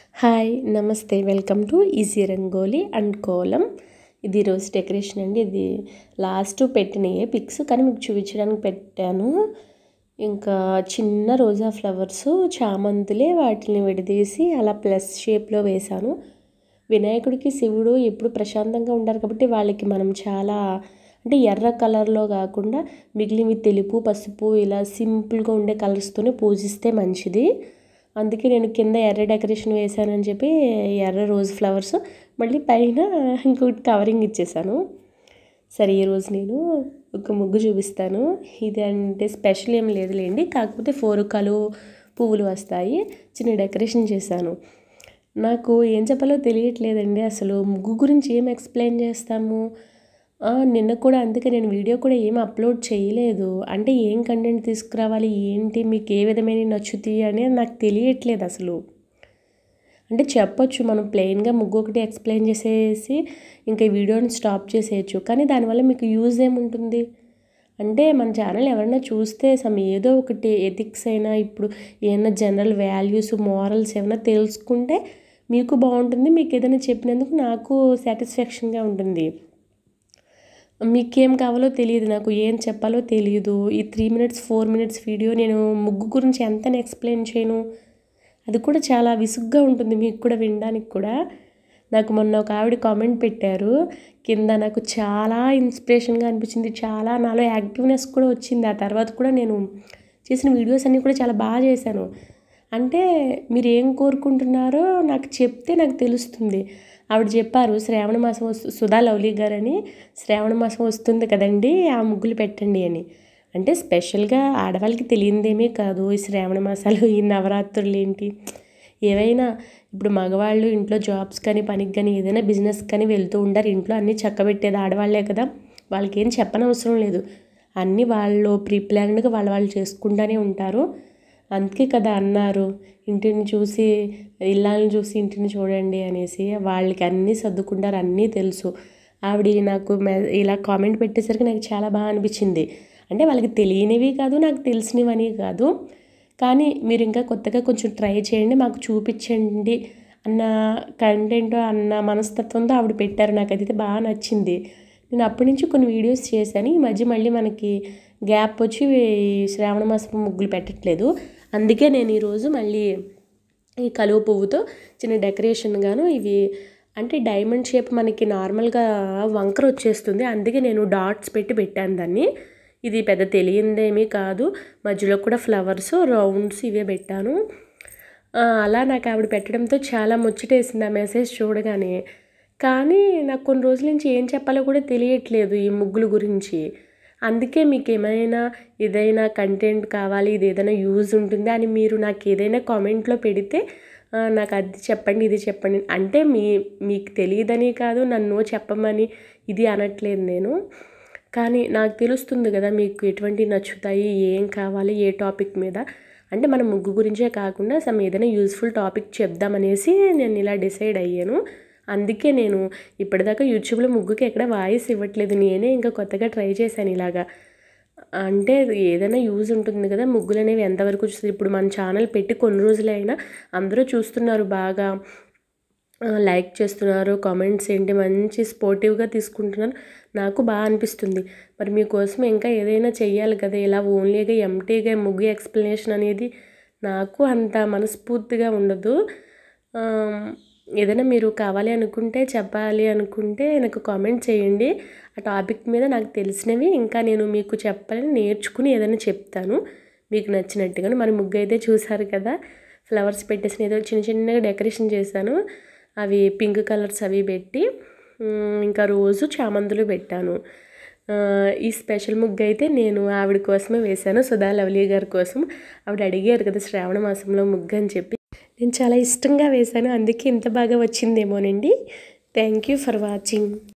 hi namaste welcome to easy rangoli and kolam ఇది రోజు decoration అండి ఇది లాస్ట్ పెట్టినయే పిక్స్ కానీ మీకు చూపించడానికి పెట్టాను ఇంకా చిన్న రోజా ఫ్లవర్స్ చామంతులే వాటిని విడదీసి అలా ప్లస్ షేప్లో వేశాను వినాయకుడికి శివుడు ఎప్పుడు ప్రశాంతంగా ఉంటారు కాబట్టి వాళ్ళకి మనం చాలా అంటే ఎర్ర కలర్లో కాకుండా మిగిలినవి తెలుపు పసుపు ఇలా సింపుల్గా ఉండే కలర్స్తోనే పూజిస్తే మంచిది అందుకే నేను కింద ఎర్ర డెకరేషన్ వేసానని చెప్పి ఎర్ర రోజ్ ఫ్లవర్స్ మళ్ళీ పైన ఇంకొకటి కవరింగ్ ఇచ్చేసాను సరే ఈరోజు నేను ఒక ముగ్గు చూపిస్తాను ఇది అంటే స్పెషల్ ఏం లేదులేండి కాకపోతే ఫోర్ కలు పువ్వులు వస్తాయి చిన్న డెకరేషన్ చేశాను నాకు ఏం చెప్పాలో తెలియట్లేదండి అసలు ముగ్గు గురించి ఏం ఎక్స్ప్లెయిన్ చేస్తాము నిన్న కూడా అందుకే నేను వీడియో కూడా ఏం అప్లోడ్ చేయలేదు అంటే ఏం కంటెంట్ తీసుకురావాలి ఏంటి మీకు ఏ విధమైన నచ్చుతాయి అనేది నాకు తెలియట్లేదు అసలు అంటే చెప్పొచ్చు మనం ప్లెయిన్గా ముగ్గు ఒకటి ఎక్స్ప్లెయిన్ చేసేసి ఇంకా ఈ వీడియోని స్టాప్ చేసేయచ్చు కానీ దానివల్ల మీకు యూజ్ ఏముంటుంది అంటే మన ఛానల్ ఎవరైనా చూస్తే సమ్ ఏదో ఒకటి ఎథిక్స్ అయినా ఇప్పుడు ఏమైనా జనరల్ వాల్యూస్ మారల్స్ ఏమైనా తెలుసుకుంటే మీకు బాగుంటుంది మీకు ఏదైనా చెప్పినందుకు నాకు సాటిస్ఫాక్షన్గా ఉంటుంది మీకేం కావాలో తెలియదు నాకు ఏం చెప్పాలో తెలియదు ఈ three minutes four minutes video నేను ముగ్గు గురించి ఎంత ఎక్స్ప్లెయిన్ చేయను అది కూడా చాలా విసుగ్గా ఉంటుంది మీకు కూడా వినడానికి కూడా నాకు మొన్న ఒక ఆవిడ కామెంట్ పెట్టారు కింద నాకు చాలా ఇన్స్పిరేషన్గా అనిపించింది చాలా నాలో యాక్టివ్నెస్ కూడా వచ్చింది ఆ తర్వాత కూడా నేను చేసిన వీడియోస్ అన్నీ కూడా చాలా బాగా చేశాను అంటే మీరు ఏం కోరుకుంటున్నారో నాకు చెప్తే నాకు తెలుస్తుంది ఆవిడ చెప్పారు శ్రావణ మాసం వస్తు సుధా లవ్లీ గారు అని శ్రావణ మాసం వస్తుంది కదండి ఆ ముగ్గులు పెట్టండి అని అంటే స్పెషల్గా ఆడవాళ్ళకి తెలియదేమీ కాదు ఈ శ్రావణ మాసాలు ఈ నవరాత్రులు ఏంటి ఏవైనా ఇప్పుడు మగవాళ్ళు ఇంట్లో జాబ్స్ కానీ పనికి కానీ ఏదైనా బిజినెస్ కానీ వెళ్తూ ఉంటారు ఇంట్లో అన్నీ చక్కబెట్టేది ఆడవాళ్లే కదా వాళ్ళకి ఏం చెప్పనవసరం లేదు అన్నీ వాళ్ళు ప్రీ ప్లాన్డ్గా వాళ్ళ వాళ్ళు చేసుకుంటూనే ఉంటారు అందుకే కదా అన్నారు ఇంటిని చూసి ఇళ్ళని చూసి ఇంటిని చూడండి అనేసి వాళ్ళకి అన్నీ సర్దుకుంటారు అన్నీ తెలుసు ఆవిడ నాకు ఇలా కామెంట్ పెట్టేసరికి నాకు చాలా బాగా అనిపించింది అంటే వాళ్ళకి తెలియనివి కాదు నాకు తెలిసినవని కాదు కానీ మీరు ఇంకా కొత్తగా కొంచెం ట్రై చేయండి మాకు చూపించండి అన్న కంటెంట్ అన్న మనస్తత్వంతో ఆవిడ పెట్టారు నాకు అదైతే బాగా నచ్చింది నేను అప్పటి నుంచి కొన్ని వీడియోస్ చేశాను ఈ మధ్య మళ్ళీ మనకి గ్యాప్ వచ్చి శ్రావణ మాసం ముగ్గులు పెట్టట్లేదు అందుకే నేను ఈరోజు మళ్ళీ ఈ కలువ పువ్వుతో చిన్న డెకరేషన్ గాను ఇవి అంటే డైమండ్ షేప్ మనకి నార్మల్గా వంకర వచ్చేస్తుంది అందుకే నేను డాట్స్ పెట్టి పెట్టాను దాన్ని ఇది పెద్ద తెలియందేమీ కాదు మధ్యలో కూడా ఫ్లవర్స్ రౌండ్స్ ఇవే పెట్టాను అలా నాకు ఆవిడ పెట్టడంతో చాలా ముచ్చటేసింది ఆ మెసేజ్ చూడగానే కానీ నాకు కొన్ని రోజుల నుంచి ఏం చెప్పాలో కూడా తెలియట్లేదు ఈ ముగ్గుల గురించి అందుకే మీకు ఏమైనా ఏదైనా కంటెంట్ కావాలి ఇది ఏదైనా యూజ్ ఉంటుంది అని మీరు నాకు ఏదైనా కామెంట్లో పెడితే నాకు అది చెప్పండి ఇది చెప్పండి అంటే మీ మీకు తెలియదని కాదు నన్ను చెప్పమని ఇది అనట్లేదు నేను కానీ నాకు తెలుస్తుంది కదా మీకు ఎటువంటి నచ్చుతాయి ఏం కావాలి ఏ టాపిక్ మీద అంటే మన ముగ్గు గురించే కాకుండా సమ్ ఏదైనా యూస్ఫుల్ టాపిక్ చెప్దామనేసి నేను ఇలా డిసైడ్ అయ్యాను అందుకే నేను ఇప్పటిదాకా యూట్యూబ్లో ముగ్గుకి ఎక్కడ వాయిస్ ఇవ్వట్లేదు నేనే ఇంకా కొత్తగా ట్రై చేశాను ఇలాగా అంటే ఏదైనా యూజ్ ఉంటుంది కదా ముగ్గులు అనేవి ఎంతవరకు చూస్తుంది ఇప్పుడు మన ఛానల్ పెట్టి కొన్ని రోజులైనా అందరూ చూస్తున్నారు బాగా లైక్ చేస్తున్నారు కామెంట్స్ ఏంటి మంచి స్పోర్టివ్గా తీసుకుంటున్నారు నాకు బాగా అనిపిస్తుంది మరి మీకోసం ఇంకా ఏదైనా చెయ్యాలి కదా ఇలా ఓన్లీగా ఎంటీగా ముగ్గు ఎక్స్ప్లెనేషన్ అనేది నాకు అంత మనస్ఫూర్తిగా ఉండదు ఏదైనా మీరు కావాలి అనుకుంటే చెప్పాలి అనుకుంటే నాకు కామెంట్ చేయండి ఆ టాపిక్ మీద నాకు తెలిసినవి ఇంకా నేను మీకు చెప్పాలని నేర్చుకుని ఏదైనా చెప్తాను మీకు నచ్చినట్టుగా మరి ముగ్గు అయితే చూసారు కదా ఫ్లవర్స్ పెట్టేసిన ఏదో చిన్న చిన్నగా డెకరేషన్ చేశాను అవి పింక్ కలర్స్ అవి పెట్టి ఇంకా రోజు చామంతులు పెట్టాను ఈ స్పెషల్ ముగ్గు అయితే నేను ఆవిడ కోసమే వేశాను సుధా లవ్లీ గారి కోసం ఆవిడ అడిగారు కదా శ్రావణ మాసంలో ముగ్గు అని చెప్పి నేను చాలా ఇష్టంగా వేశాను అందుకే ఇంత బాగా వచ్చిందేమోనండి థ్యాంక్ యూ ఫర్ వాచింగ్